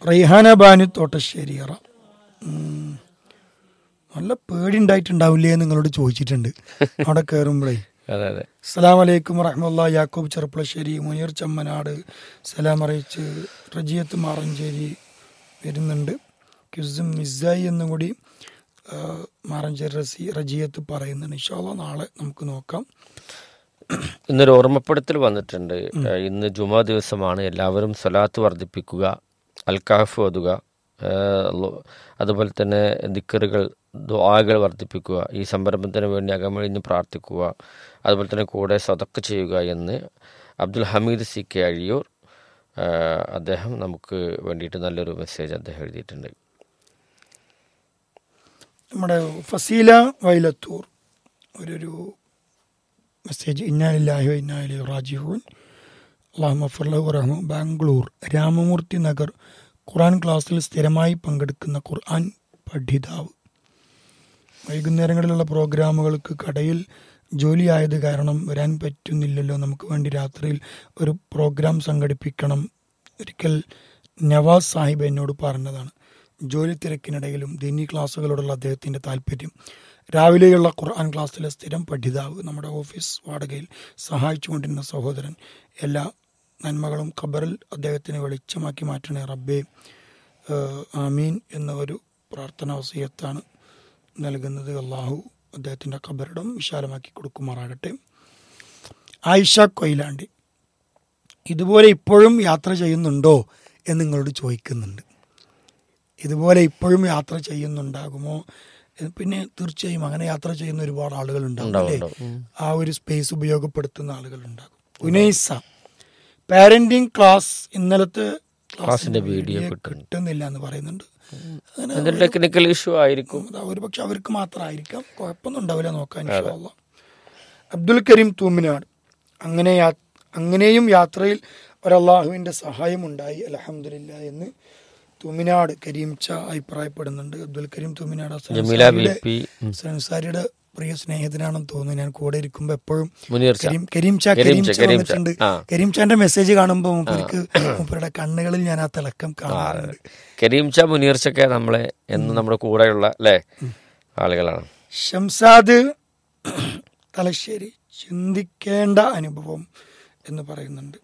റൈഹാന ബാനു തോട്ടശ്ശേരിയറ ഉം. നല്ല പേടി ഉണ്ടായിട്ടുണ്ടാവില്ലേ എന്ന് നിങ്ങളോട് ചോദിച്ചിട്ടുണ്ട് അവിടെ കയറുമ്പോഴേ അതെ അതെ അസ്സലാം വലൈക്കും വറഹമുല്ല യാക്കൂബ് ചെറുപ്പളശ്ശേരി മുനീർ ചമ്മനാട് സലാം അറിയിച്ച് റജിയത്ത് മാറഞ്ചേരി വരുന്നുണ്ട് ക്യുസും മിസായി എന്നും കൂടി ആ, മാറഞ്ചേരി റസി റജിയത്ത് പറയുന്നുണ്ട് ഇൻഷാല്ല നാളെ നമുക്ക് നോക്കാം ഇന്നൊരു ഓർമ്മപ്പെടുത്തൽ വന്നിട്ടുണ്ട് ഏഹ് ഇന്ന് ജുമാ ദിവസമാണ് എല്ലാവരും സ്വലാത്ത് വർദ്ധിപ്പിക്കുക അൽക്കാഫ് ഓതുക ഏഹ് ലോ- അതുപോലെ തന്നെ ദിക്കറുകൾ ദ്വാകൾ വർദ്ധിപ്പിക്കുക ഈ സംരംഭത്തിന് വേണ്ടി അകമഴിഞ്ഞ് പ്രാർത്ഥിക്കുക അതുപോലെ തന്നെ കൂടെ സ്വതക്ക് ചെയ്യുക എന്ന് അബ്ദുൽ ഹമീദ് സി കെ അഴിയൂർ ഏഹ് അദ്ദേഹം നമുക്ക് വേണ്ടിയിട്ട് നല്ലൊരു മെസ്സേജ് അദ്ദേഹം എഴുതിയിട്ടുണ്ട് നമ്മുടെ ഫസീല വൈലത്തൂർ ഒരു മെസ്സേജ് ഇന്നാലില്ലാഹോ ഇന്നാലി റാജിഹൂൻ അള്ളാഹു റഹ്മ ബാംഗ്ലൂർ രാമമൂർത്തി നഗർ ഖുർആൻ ക്ലാസ്സിൽ സ്ഥിരമായി പങ്കെടുക്കുന്ന ഖുർആൻ പഠിതാവ് വൈകുന്നേരങ്ങളിലുള്ള പ്രോഗ്രാമുകൾക്ക് കടയിൽ ജോലിയായത് കാരണം വരാൻ പറ്റുന്നില്ലല്ലോ നമുക്ക് വേണ്ടി രാത്രിയിൽ ഒരു പ്രോഗ്രാം സംഘടിപ്പിക്കണം ഒരിക്കൽ നവാസ് സാഹിബ് എന്നോട് പറഞ്ഞതാണ് ജോലി തിരക്കിനിടയിലും ദീനി ക്ലാസ്സുകളോടുള്ള അദ്ദേഹത്തിൻ്റെ താല്പര്യം രാവിലെയുള്ള ഖുർആൻ ക്ലാസ്സിലെ സ്ഥിരം പഠിതാവ് നമ്മുടെ ഓഫീസ് വാടകയിൽ സഹായിച്ചുകൊണ്ടിരുന്ന സഹോദരൻ എല്ലാ നന്മകളും ഖബറിൽ അദ്ദേഹത്തിന് വെളിച്ചമാക്കി മാറ്റണേ റബ്ബേ ഏഹ് ആമീൻ എന്ന ഒരു പ്രാർത്ഥനാ വസീയത്താണ് നൽകുന്നത് അള്ളാഹു അദ്ദേഹത്തിൻ്റെ ഖബറിടം വിശാലമാക്കി കൊടുക്കുമാറാകട്ടെ ആയിഷ കൊയിലാണ്ടി ഇതുപോലെ ഇപ്പോഴും യാത്ര ചെയ്യുന്നുണ്ടോ എന്ന് നിങ്ങളോട് ചോദിക്കുന്നുണ്ട് ഇതുപോലെ ഇപ്പോഴും യാത്ര ചെയ്യുന്നുണ്ടാകുമോ എന്ന് പിന്നെ തീർച്ചയായും അങ്ങനെ യാത്ര ചെയ്യുന്ന ഒരുപാട് ആളുകൾ ഉണ്ടാകും ഉണ്ടാവും, അല്ലേ? ഉണ്ടാവും. ആ ഒരു സ്പേസ് ഉപയോഗപ്പെടുത്തുന്ന ആളുകൾ ഉണ്ടാകും ഉനൈസ പാരന്റിങ് ക്ലാസ് ഇന്നലത്തെ ക്ലാസ്സിന്റെ വീഡിയോ കിട്ടും. കിട്ടുന്നില്ല എന്ന് പറയുന്നുണ്ട് അങ്ങനെ എന്തൊരു ടെക്നിക്കൽ ഇഷ്യൂ ആയിരിക്കും ഒരു പക്ഷെ അവർക്ക് മാത്രമായിരിക്കാം കുഴപ്പമൊന്നും ഉണ്ടാവില്ല നോക്കാൻ ഇൻഷാ അള്ളാ. അബ്ദുൽ കരീം തൂമിനാട് അങ്ങനെ യാ- അങ്ങനെയും യാത്രയിൽ ഒരല്ലാഹുവിന്റെ സഹായം ഉണ്ടായി അലഹമില്ല എന്ന് തൂമിനാട് കരീംച്ച അഭിപ്രായപ്പെടുന്നുണ്ട് അബ്ദുൽ കരീം തൂമിനാട് ഹസൻ ജമീല ബി അൻസാരിയുടെ- പി ഹസൻ അൻസാരിയുടെ പ്രിയ സ്നേഹിതനാണെന്ന് തോന്നുന്നു ഞാൻ കൂടെ ഇരിക്കുമ്പോ എപ്പോഴും മുനീർ ഷാ. കരീം കരീം ചാ കരീം കരീം ചാ, ചാ കരീം ചാ. വന്നിട്ടുണ്ട് ആ. കരീം ചാന്റെ മെസ്സേജ് കാണുമ്പോൾ മൂപ്പർക്ക് മൂപ്പരുടെ കണ്ണുകളിൽ ഞാൻ ആ തിളക്കം കാണാറുണ്ട് കരീംച്ച മുനീർച്ചൊക്കെ നമ്മളെ എന്നും നമ്മുടെ കൂടെയുള്ള അല്ലേ ആളുകളാണ് ഷംസാദ് തലശ്ശേരി ചിന്തിക്കേണ്ട അനുഭവം എന്ന് പറയുന്നുണ്ട്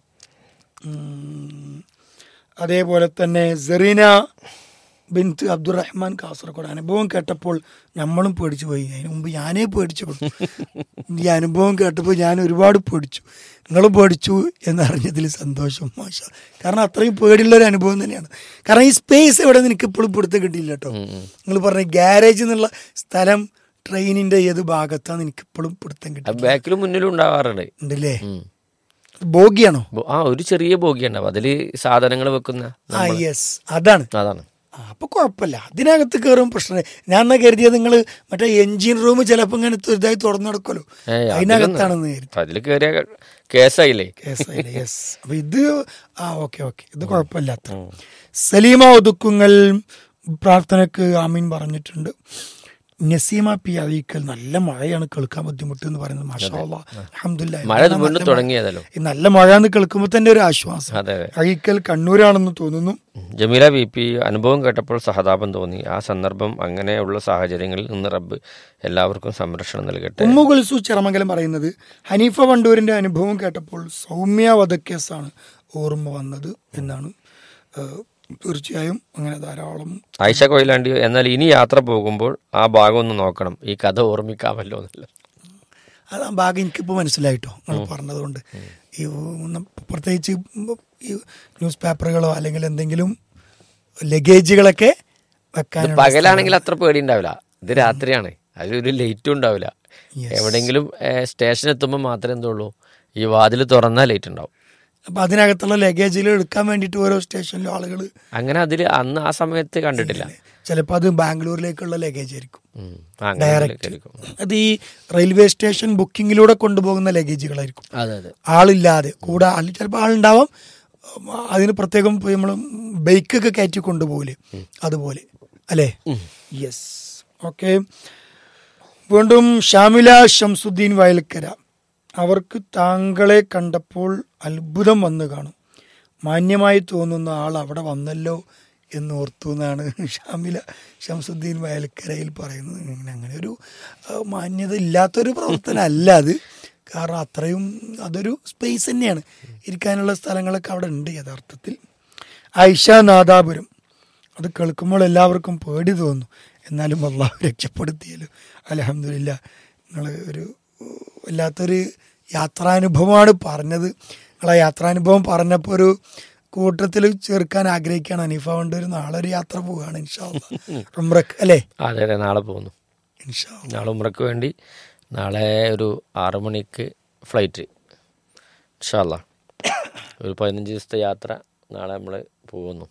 ഉം. അതേപോലെ തന്നെ സെറീന ബിൻത്ത് അബ്ദുറഹ്മാൻ കാസർഗോഡ് അനുഭവം കേട്ടപ്പോൾ നമ്മളും പേടിച്ചു പോയി അതിന് മുമ്പ് ഞാനേ പേടിച്ചു പോയി. ഈ അനുഭവം കേട്ടപ്പോൾ ഞാൻ ഒരുപാട് പേടിച്ചു നിങ്ങളും പേടിച്ചു എന്നറിഞ്ഞതിൽ സന്തോഷം മാഷ കാരണം അത്രയും പേടിയുള്ള ഒരു അനുഭവം തന്നെയാണ് കാരണം ഈ സ്പേസ് എവിടെ നിന്ന് എനിക്ക് ഇപ്പോഴും പിടുത്തം കിട്ടിയില്ല കേട്ടോ നിങ്ങൾ പറഞ്ഞ ഗ്യാരേജ് എന്നുള്ള സ്ഥലം ട്രെയിനിന്റെ ഏത് ഭാഗത്താണ് എനിക്ക് ഇപ്പോഴും പിടുത്തം കിട്ടി ബാക്കിലും മുന്നിലും ഉണ്ടാവാറുണ്ട് ഉണ്ടല്ലേ ഉം. ബോഗിയാണോ ബോ- ആ ഒരു ചെറിയ ബോഗി ഉണ്ടാവും അതില് സാധനങ്ങൾ വെക്കുന്ന ആ നമ്മള്- യെസ് അതാണ് അതാണ് ആ, അപ്പൊ കുഴപ്പമില്ല അതിനകത്ത് കയറും പ്രശ്നം ഞാൻ എന്നാ കരുതിയത് നിങ്ങൾ മറ്റേ എഞ്ചിൻ റൂം ചിലപ്പോ ഇങ്ങനെ ഇതായി തുറന്നു നടക്കുമല്ലോ ഏയ് അതിനകത്താണെന്ന് കരുതി അതിൽ കയറിയ കേസായില്ലേ കേസായില്ലേ യെസ് അപ്പൊ ഇത് ആ ഓക്കെ ഓക്കെ ഇത് കുഴപ്പമില്ലാത്ത സലീമ ഒതുക്കുങ്ങൽ പ്രാർത്ഥനക്ക് ആമീൻ പറഞ്ഞിട്ടുണ്ട് നസീമ പി അഴീക്കൽ നല്ല മഴയാണ് കേൾക്കാൻ ബുദ്ധിമുട്ട് എന്ന് പറയുന്നത് മാഷാ അലഹമില്ല മഴ വീണ്ടും തുടങ്ങിയതല്ലോ ഈ നല്ല മഴ എന്ന് കേൾക്കുമ്പോൾ തന്നെ ഒരു ആശ്വാസം അതെ അതെ അഴീക്കൽ കണ്ണൂരാണെന്ന് തോന്നുന്നു ജമീല ബി പി അനുഭവം കേട്ടപ്പോൾ സഹതാപം തോന്നി ആ സന്ദർഭം അങ്ങനെയുള്ള സാഹചര്യങ്ങളിൽ നിന്ന് റബ്ബ് എല്ലാവർക്കും സംരക്ഷണം നൽകട്ടെ ഉമ്മു കുൽസു ചിറമംഗലം പറയുന്നത് ഹനീഫ വണ്ടൂരിന്റെ അനുഭവം കേട്ടപ്പോൾ സൗമ്യ വധക്കേസാണ് ഓർമ്മ വന്നത് എന്നാണ് ഏഹ്, തീർച്ചയായും അങ്ങനെ ധാരാളം ആയിഷ കൊയിലാണ്ടി എന്നാൽ ഇനി യാത്ര പോകുമ്പോൾ ആ ഭാഗം ഒന്ന് നോക്കണം ഈ കഥ ഓർമ്മിക്കാമല്ലോ എന്നല്ല അത് ആ ഭാഗം എനിക്കിപ്പോൾ മനസ്സിലായിട്ടോ നിങ്ങൾ പറഞ്ഞതുകൊണ്ട് ഈ ഉം, പ്രത്യേകിച്ച് ഈ ന്യൂസ് പേപ്പറുകളോ അല്ലെങ്കിൽ എന്തെങ്കിലും ലഗേജുകളൊക്കെ വെക്കാനുള്ള പകലാണെങ്കിൽ അത്ര പേടി ഉണ്ടാവില്ല ഇത് രാത്രിയാണ് അതിലൊരു ലൈറ്റും ഉണ്ടാവില്ല എവിടെയെങ്കിലും സ്റ്റേഷൻ എത്തുമ്പോൾ മാത്രമേ എന്തുള്ളൂ ഈ വാതിൽ തുറന്നാൽ ലൈറ്റ് ഉണ്ടാവും അപ്പൊ അതിനകത്തുള്ള ലഗേജുകൾ എടുക്കാൻ വേണ്ടിയിട്ട് ഓരോ സ്റ്റേഷനിലും ആളുകൾ അങ്ങനെ അതിൽ അന്ന് ആ സമയത്ത് കണ്ടിട്ടില്ല ചിലപ്പോൾ അത് ബാംഗ്ലൂരിലേക്കുള്ള ലഗേജ് ആയിരിക്കും ഉം. ആ, അങ്ങനെ ഡയറക്റ്റ് ആയിരിക്കും. അത് ഈ റെയിൽവേ സ്റ്റേഷൻ ബുക്കിങ്ങിലൂടെ കൊണ്ടുപോകുന്ന ലഗേജുകളായിരിക്കും അതെ അതെ ആളില്ലാതെ കൂടെ ആൾ ചിലപ്പോൾ ആളുണ്ടാവാം ഉം, അതിന് പ്രത്യേകം നമ്മൾ ബൈക്കൊക്കെ കയറ്റി കൊണ്ടുപോകില്ലേ അതുപോലെ അല്ലേ യെസ് ഓക്കെ വീണ്ടും ഷാമില ഷംസുദ്ദീൻ വയൽക്കര അവർക്ക് താങ്കളെ കണ്ടപ്പോൾ അത്ഭുതം വന്നു കാണും മാന്യമായി തോന്നുന്ന ആൾ അവിടെ വന്നല്ലോ എന്ന് ഓർത്തു എന്നാണ് ഷാമില ഷംസുദ്ദീൻ വയൽക്കരയിൽ പറയുന്നത് ഇങ്ങനെ അങ്ങനെ ഒരു ആ, മാന്യത ഇല്ലാത്തൊരു പ്രവർത്തനമല്ല അത് കാരണം അത്രയും അതൊരു സ്പേസ് തന്നെയാണ് ഇരിക്കാനുള്ള സ്ഥലങ്ങളൊക്കെ അവിടെ ഉണ്ട് യഥാർത്ഥത്തിൽ ഐഷ നാദാപുരം അത് കേൾക്കുമ്പോൾ എല്ലാവർക്കും പേടി തോന്നുന്നു എന്നാലും അള്ളാഹു രക്ഷപ്പെടുത്തിയല്ലോ അലഹമില്ല നിങ്ങൾ ഒരു ഉം, വല്ലാത്തൊരു യാത്രാനുഭവമാണ് പറഞ്ഞത് നിങ്ങളെ യാത്രാനുഭവം പറഞ്ഞപ്പോൾ ഒരു കൂട്ടത്തിൽ ചേർക്കാൻ ആഗ്രഹിക്കുകയാണ് അനീഫ കൊണ്ട് ഒരു നാളെ ഒരു യാത്ര പോവുകയാണ് ഇൻഷാല്ല ഉംറക്ക് അല്ലേ അതെ അതെ നാളെ പോകുന്നു ഇൻഷാ നാളെ ഉമ്രക്ക് വേണ്ടി നാളെ ഒരു ആറ് മണിക്ക് ഫ്ലൈറ്റ് ഇൻഷാല്ല ഒരു പതിനഞ്ച് ദിവസത്തെ യാത്ര നാളെ നമ്മൾ പോകുന്നു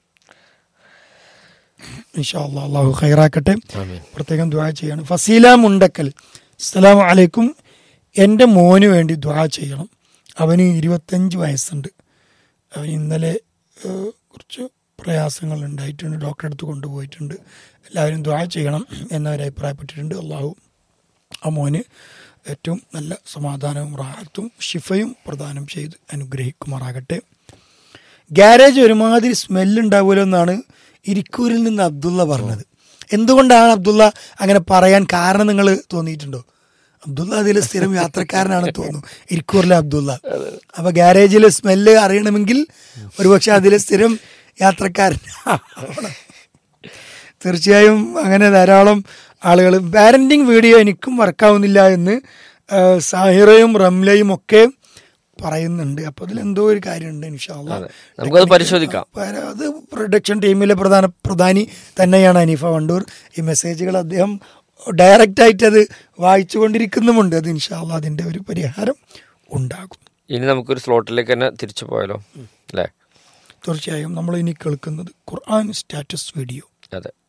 ഇൻഷാ അല്ലാ അള്ളാഹു ഖൈറാക്കട്ടെ ആമീൻ പ്രത്യേകം ദ്വാ ചെയ്യാണ് ഫസീല മുണ്ടക്കൽ അസ്സലാമു അലൈക്കും എൻ്റെ മോന് വേണ്ടി ദ്വാ ചെയ്യണം അവന് ഇരുപത്തഞ്ച് വയസ്സുണ്ട് അവൻ ഇന്നലെ ഏഹ്, കുറച്ച് പ്രയാസങ്ങൾ ഉണ്ടായിട്ടുണ്ട് ഡോക്ടറെ അടുത്ത് കൊണ്ടുപോയിട്ടുണ്ട് എല്ലാവരും ദ്വാ ചെയ്യണം എന്നവർ അഭിപ്രായപ്പെട്ടിട്ടുണ്ട് അള്ളാഹു ആ മോന് ഏറ്റവും നല്ല സമാധാനവും റാഹത്തും ഷിഫയും പ്രദാനം ചെയ്ത് അനുഗ്രഹിക്കുമാറാകട്ടെ ഗ്യാരേജ് ഒരുമാതിരി സ്മെല്ല് ഉണ്ടാവുമല്ലോ എന്നാണ് ഇരിക്കൂരിൽ നിന്ന് അബ്ദുള്ള പറഞ്ഞത് എന്തുകൊണ്ടാണ് അബ്ദുള്ള അങ്ങനെ പറയാൻ കാരണം നിങ്ങൾ തോന്നിയിട്ടുണ്ടോ അബ്ദുള്ള അതിൽ സ്ഥിരം യാത്രക്കാരനാണ് തോന്നുന്നു ഇരിക്കൂറിലെ അബ്ദുള്ള അപ്പൊ ഗ്യാരേജിലെ സ്മെല്ല് അറിയണമെങ്കിൽ ഒരുപക്ഷെ അതിലെ സ്ഥിരം യാത്രക്കാരൻ ആവണം. തീർച്ചയായും അങ്ങനെ ധാരാളം ആളുകൾ പാരന്റിങ് വീഡിയോ എനിക്കും വർക്കാവുന്നില്ല എന്ന് ആ, സാഹിറയും റംലയും ഒക്കെ പറയുന്നുണ്ട് അപ്പൊ അതിൽ എന്തോ ഒരു കാര്യമുണ്ട് ഇൻഷാല്ല അതെ. നമുക്കത് പരിശോധിക്കാം. അത് പ്രൊഡക്ഷൻ ടീമിലെ പ്രധാന പ്രധാനി തന്നെയാണ് അനീഫ വണ്ടൂർ ഈ മെസ്സേജുകൾ അദ്ദേഹം ഡയറക്റ്റ് ആയിട്ട് അത് വായിച്ചുകൊണ്ടിരിക്കുന്നുമുണ്ട് അത് ഇൻഷാല്ല അതിന്റെ ഒരു പരിഹാരം ഉണ്ടാകും ഇനി നമുക്കൊരു സ്ലോട്ടിലേക്ക് തന്നെ തിരിച്ചു പോയാലോ അല്ലേ തീർച്ചയായും നമ്മൾ ഇനി കേൾക്കുന്നത് ഖുർആൻ സ്റ്റാറ്റസ് വീഡിയോ അതെ